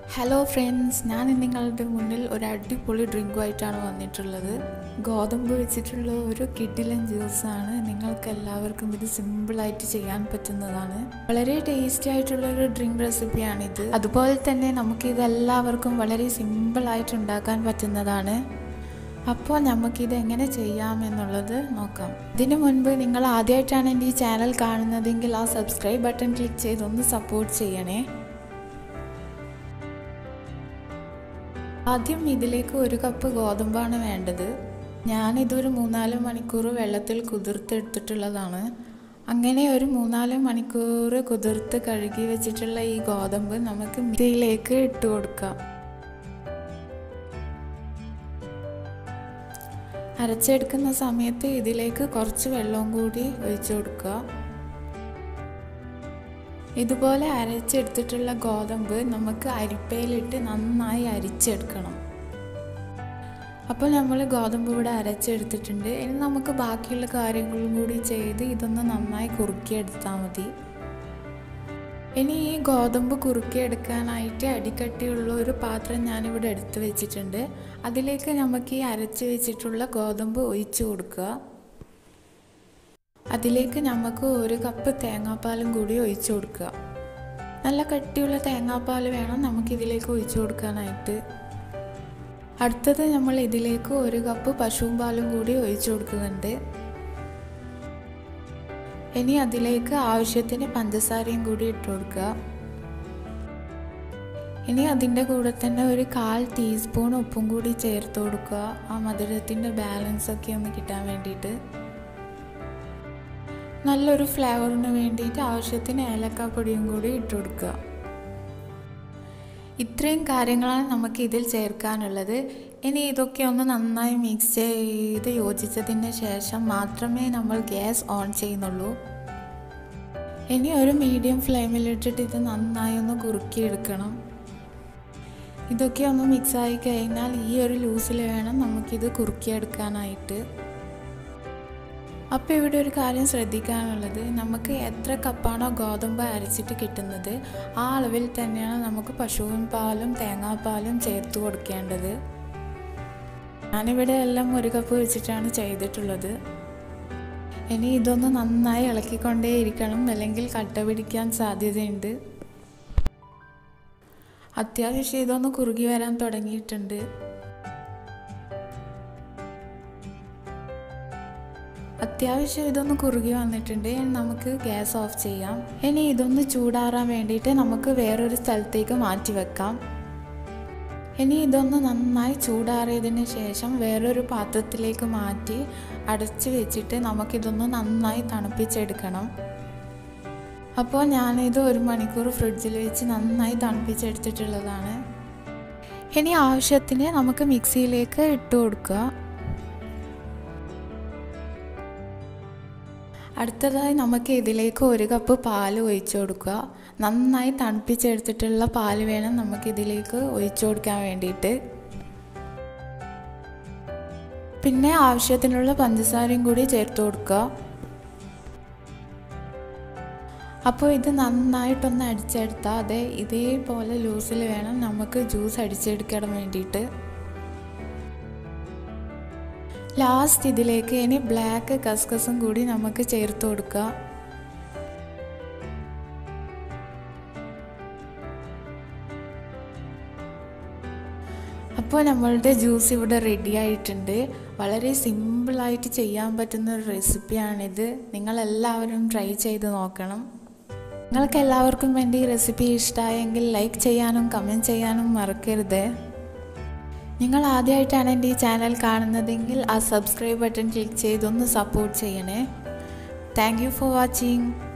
hello friends ഞാൻ ഇന്ന് നിങ്ങളുടെ മുന്നിൽ ഒരു അടിപൊളി ഡ്രിങ്കുമായിട്ടാണ് വന്നിട്ടുള്ളത് ഗോതമ്പ് വെച്ചിട്ടുള്ള ഒരു കിഡിലൻ ജ്യൂസാണ് നിങ്ങൾക്ക് എല്ലാവർക്കും ഇത് സിമ്പിളായിട്ട് ചെയ്യാൻ പറ്റുന്നതാണ് വളരെ ടേസ്റ്റി ആയിട്ടുള്ള ഒരു ഡ്രിങ്ക് റെസിപ്പിയാണിത് അതുപോലെ തന്നെ നമുക്ക് ഇത് എല്ലാവർക്കും വളരെ സിമ്പിളായിട്ട് ഉണ്ടാക്കാൻ പറ്റുന്നതാണ് അപ്പോൾ നമുക്കിത് എങ്ങനെ ചെയ്യാം എന്നുള്ളത് നോക്കാം ഇതിനു മുൻപ് നിങ്ങൾ ആദ്യമായിട്ടാണ് എൻ്റെ ഈ ചാനൽ കാണുന്നതെങ്കിൽ ആ സബ്സ്ക്രൈബ് ബട്ടൺ ക്ലിക്ക് ചെയ്തൊന്ന് സപ്പോർട്ട് ചെയ്യണേ ആദ്യം ഇതിലേക്ക് ഒരു കപ്പ് ഗോതമ്പാണ് വേണ്ടത് ഞാനിതൊരു മൂന്നാല് മണിക്കൂർ വെള്ളത്തിൽ കുതിർത്തെടുത്തിട്ടുള്ളതാണ് അങ്ങനെ ഒരു മൂന്നാല് മണിക്കൂർ കുതിർത്ത് കഴുകി വെച്ചിട്ടുള്ള ഈ ഗോതമ്പ് നമുക്ക് മിക്സിയിലേക്ക് ഇട്ട് കൊടുക്കാം അരച്ചെടുക്കുന്ന സമയത്ത് ഇതിലേക്ക് കുറച്ച് വെള്ളവും കൂടി ഒഴിച്ചു കൊടുക്കുക ഇതുപോലെ അരച്ചെടുത്തിട്ടുള്ള ഗോതമ്പ് നമുക്ക് അരിപ്പയിലിട്ട് നന്നായി അരിച്ചെടുക്കണം അപ്പോൾ നമ്മൾ ഗോതമ്പ് ഇവിടെ അരച്ചെടുത്തിട്ടുണ്ട് ഇനി നമുക്ക് ബാക്കിയുള്ള കാര്യങ്ങളും കൂടി ചെയ്ത് ഇതൊന്ന് നന്നായി കുറുക്കിയെടുത്താൽ മതി ഇനി ഈ ഗോതമ്പ് കുറുക്കിയെടുക്കാനായിട്ട് അടിക്കട്ടിയുള്ള ഒരു പാത്രം ഞാനിവിടെ എടുത്ത് വെച്ചിട്ടുണ്ട് അതിലേക്ക് നമുക്ക് ഈ അരച്ച് വെച്ചിട്ടുള്ള ഗോതമ്പ് ഒഴിച്ചു കൊടുക്കുക അതിലേക്ക് നമുക്ക് ഒരു കപ്പ് തേങ്ങാപ്പാലും കൂടി ഒഴിച്ചു കൊടുക്കുക നല്ല കട്ടിയുള്ള തേങ്ങാപ്പാൽ വേണം നമുക്കിതിലേക്ക് ഒഴിച്ചു കൊടുക്കാനായിട്ട് അടുത്തത് നമ്മൾ ഇതിലേക്ക് ഒരു കപ്പ് പശുവും പാലും കൂടി ഒഴിച്ചു കൊടുക്കുന്നുണ്ട് ഇനി അതിലേക്ക് ആവശ്യത്തിന് പഞ്ചസാരയും കൂടി ഇട്ട് കൊടുക്കുക ഇനി അതിൻ്റെ കൂടെ തന്നെ ഒരു കാൽ ടീസ്പൂൺ ഉപ്പും കൂടി ചേർത്ത് കൊടുക്കുക ആ മധുരത്തിൻ്റെ ബാലൻസ് ഒക്കെ ഒന്ന് കിട്ടാൻ വേണ്ടിയിട്ട് നല്ലൊരു ഫ്ലേവറിന് വേണ്ടിയിട്ട് ആവശ്യത്തിന് ഏലക്കാപ്പൊടിയും കൂടി ഇട്ട് കൊടുക്കുക ഇത്രയും കാര്യങ്ങളാണ് നമുക്ക് ഇതിൽ ചേർക്കാനുള്ളത് ഇനി ഇതൊക്കെ ഒന്ന് നന്നായി മിക്സ് ചെയ്ത് യോജിച്ചതിന് ശേഷം മാത്രമേ നമ്മൾ ഗ്യാസ് ഓൺ ചെയ്യുന്നുള്ളൂ ഇനി ഒരു മീഡിയം ഫ്ലെയിമിലിട്ടിട്ട് ഇത് നന്നായി ഒന്ന് കുറുക്കിയെടുക്കണം ഇതൊക്കെ ഒന്ന് മിക്സായി കഴിഞ്ഞാൽ ഈ ഒരു ലൂസിൽ വേണം നമുക്കിത് കുറുക്കിയെടുക്കാനായിട്ട് അപ്പോൾ ഇവിടെ ഒരു കാര്യം ശ്രദ്ധിക്കാനുള്ളത് നമുക്ക് എത്ര കപ്പാണോ ഗോതമ്പ് അരച്ചിട്ട് കിട്ടുന്നത് ആ അളവിൽ തന്നെയാണ് നമുക്ക് പശുവിൻ പാലും തേങ്ങാപ്പാലും ചേർത്ത് കൊടുക്കേണ്ടത് ഞാനിവിടെ എല്ലാം ഒരു കപ്പ് വെച്ചിട്ടാണ് ചെയ്തിട്ടുള്ളത് ഇനി ഇതൊന്ന് നന്നായി ഇളക്കിക്കൊണ്ടേയിരിക്കണം അല്ലെങ്കിൽ കട്ട പിടിക്കാൻ സാധ്യതയുണ്ട് അത്യാവശ്യം ഇതൊന്ന് കുറുകി വരാൻ തുടങ്ങിയിട്ടുണ്ട് അത്യാവശ്യം ഇതൊന്ന് കുറുകി വന്നിട്ടുണ്ട് നമുക്ക് ഗ്യാസ് ഓഫ് ചെയ്യാം ഇനി ഇതൊന്ന് ചൂടാറാൻ വേണ്ടിയിട്ട് നമുക്ക് വേറൊരു സ്ഥലത്തേക്ക് മാറ്റി വെക്കാം ഇനി ഇതൊന്ന് നന്നായി ചൂടാറിയതിന് ശേഷം വേറൊരു പാത്രത്തിലേക്ക് മാറ്റി അടച്ച് വെച്ചിട്ട് നമുക്കിതൊന്ന് നന്നായി തണുപ്പിച്ചെടുക്കണം അപ്പോൾ ഞാനിത് ഒരു മണിക്കൂർ ഫ്രിഡ്ജിൽ വെച്ച് നന്നായി തണുപ്പിച്ചെടുത്തിട്ടുള്ളതാണ് ഇനി ആവശ്യത്തിന് നമുക്ക് മിക്സിയിലേക്ക് ഇട്ട് കൊടുക്കുക അടുത്തതായി നമുക്ക് ഇതിലേക്ക് ഒരു കപ്പ് പാല് ഒഴിച്ചു കൊടുക്കുക നന്നായി തണുപ്പിച്ചെടുത്തിട്ടുള്ള പാല് വേണം നമുക്ക് ഇതിലേക്ക് ഒഴിച്ചു കൊടുക്കാൻ വേണ്ടിയിട്ട് പിന്നെ ആവശ്യത്തിനുള്ള പഞ്ചസാരയും കൂടി ചേർത്ത് കൊടുക്കുക അപ്പോൾ ഇത് നന്നായിട്ടൊന്ന് അടിച്ചെടുത്താൽ അതെ ഇതേപോലെ ലൂസിൽ വേണം നമുക്ക് ജ്യൂസ് അടിച്ചെടുക്കാൻ വേണ്ടിയിട്ട് ലാസ്റ്റ് ഇതിലേക്ക് ഇനി ബ്ലാക്ക് കസ്കസും കൂടി നമുക്ക് ചേർത്ത് കൊടുക്കുക അപ്പോൾ നമ്മളുടെ ജ്യൂസ് ഇവിടെ റെഡി ആയിട്ടുണ്ട് വളരെ സിമ്പിളായിട്ട് ചെയ്യാൻ പറ്റുന്ന ഒരു റെസിപ്പിയാണിത് നിങ്ങളെല്ലാവരും ട്രൈ ചെയ്ത് നോക്കണം നിങ്ങൾക്ക് എല്ലാവർക്കും എൻ്റെ ഈ റെസിപ്പി ഇഷ്ടമായെങ്കിൽ ലൈക്ക് ചെയ്യാനും കമൻറ്റ് ചെയ്യാനും മറക്കരുത് നിങ്ങൾ ആദ്യമായിട്ടാണ് എൻ്റെ ഈ ചാനൽ കാണുന്നതെങ്കിൽ ആ സബ്സ്ക്രൈബ് ബട്ടൺ ക്ലിക്ക് ചെയ്തൊന്ന് സപ്പോർട്ട് ചെയ്യണേ താങ്ക് യു ഫോർ വാച്ചിങ്